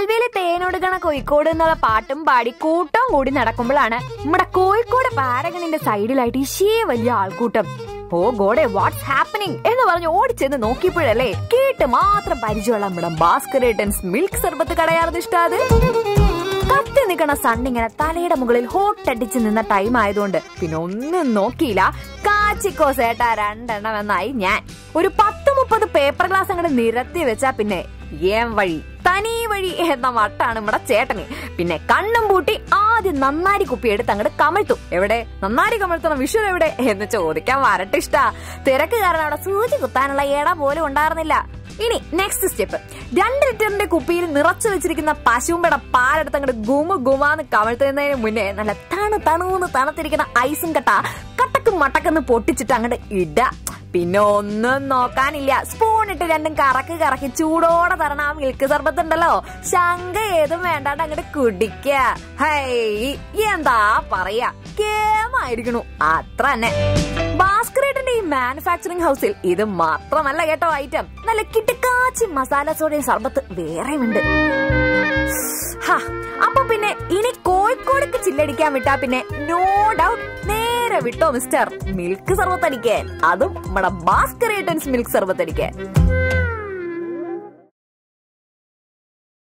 ഹൽവയിലെ തേനൊടുക്കണ കോഴിക്കോട് എന്നുള്ള പാട്ടും പാടി കൂട്ടം കൂടി നടക്കുമ്പോഴാണ് നമ്മുടെ കോഴിക്കോട് പാരഗണിന്റെ സൈഡിലായിട്ട് ഇശേ വലിയ ആൾക്കൂട്ടം ഓ ഗോഡെ വാട്ട്സ് ഹാപ്പനിങ് എന്ന് പറഞ്ഞ് ഓടിച്ചെന്ന് നോക്കിയപ്പോഴല്ലേ കേട്ട് മാത്രം പരിചയമുള്ള നമ്മുടെ ഭാസ്കരേട്ടൻസ് മിൽക്ക് സർബത്ത് കടയാർന്ന് ഇഷ്ടാത് കത്തി നിൽക്കണ സൺ ഇങ്ങനെ തലയുടെ മുകളിൽ ഹോട്ടടിച്ച് നിന്ന ടൈം ആയതുകൊണ്ട് പിന്നെ ഒന്നും നോക്കിയില്ല കാച്ചിക്കോ സേട്ടാ രണ്ടെണ്ണം എന്നായി ഞാൻ ഒരു പത്ത് മുപ്പത് പേപ്പർ ഗ്ലാസ് അങ്ങോട്ട് നിരത്തി വെച്ചാ പിന്നെ ഏം വഴി തനി വഴി എന്ന മട്ടാണ് നമ്മുടെ ചേട്ടന് പിന്നെ കണ്ണും പൂട്ടി ആദ്യം നന്നാരി കുപ്പി എടുത്ത് അങ്ങോട്ട് കമഴ്ത്തു എവിടെ നന്നാരി കമഴ്ത്തണം വിഷു എവിടെ എന്ന് ചോദിക്കാൻ വരട്ടെ ഇഷ്ടാ തിരക്ക് കാരണം അവിടെ സൂചി കുത്താനുള്ള ഇട പോലും ഉണ്ടായിരുന്നില്ല ഇനി നെക്സ്റ്റ് സ്റ്റെപ്പ് രണ്ട് ലിറ്ററിന്റെ കുപ്പിയിൽ നിറച്ചു വെച്ചിരിക്കുന്ന പശുമ്പട പാലെടുത്ത് അങ്ങോട്ട് ഗുമ ഗുമാന്ന് കമഴ്ത്തുന്നതിന് മുന്നേ നല്ല തണു തണുന്ന് തണുത്തിരിക്കുന്ന ഐസും കട്ട കട്ടക്കും മട്ടക്കെന്ന് പൊട്ടിച്ചിട്ട് അങ്ങോട്ട് ഇട പിന്നെ ഒന്നും നോക്കാനില്ല സ്പൂൺ ഇട്ട് രണ്ടും കറക്ക് കറക്കി ചൂടോടെ തരണ ആ മിൽക്ക് സർബത്ത് ഉണ്ടല്ലോ ശങ്ക ഏതും വേണ്ടാണ്ട് അങ്ങോട്ട് കുടിക്ക ഹൈ എന്താ പറയാ കേമായിരിക്കണു അത്ര തന്നെ ഭാസ്കരേട്ടന്റെ ഈ മാനുഫാക്ചറിംഗ് ഹൗസിൽ ഇത് മാത്രമല്ല കേട്ടോ ഐറ്റം നല്ല കിട്ടുക്കാച്ചി മസാല സോഡയും സർബത്ത് വേറെയുമുണ്ട് ഹാ, അപ്പൊ പിന്നെ ഇനി കോഴിക്കോടേക്ക് ചില്ലടിക്കാൻ വിട്ടാ പിന്നെ നോ ഡൗട്ട് നേരെ വിട്ടോ മിസ്റ്റർ മിൽക്ക് സർബത്ത് അടിക്കാൻ അതും നമ്മുടെ ഭാസ്കരേട്ടൻസ് മിൽക്ക് സർബത്ത് അടിക്കാൻ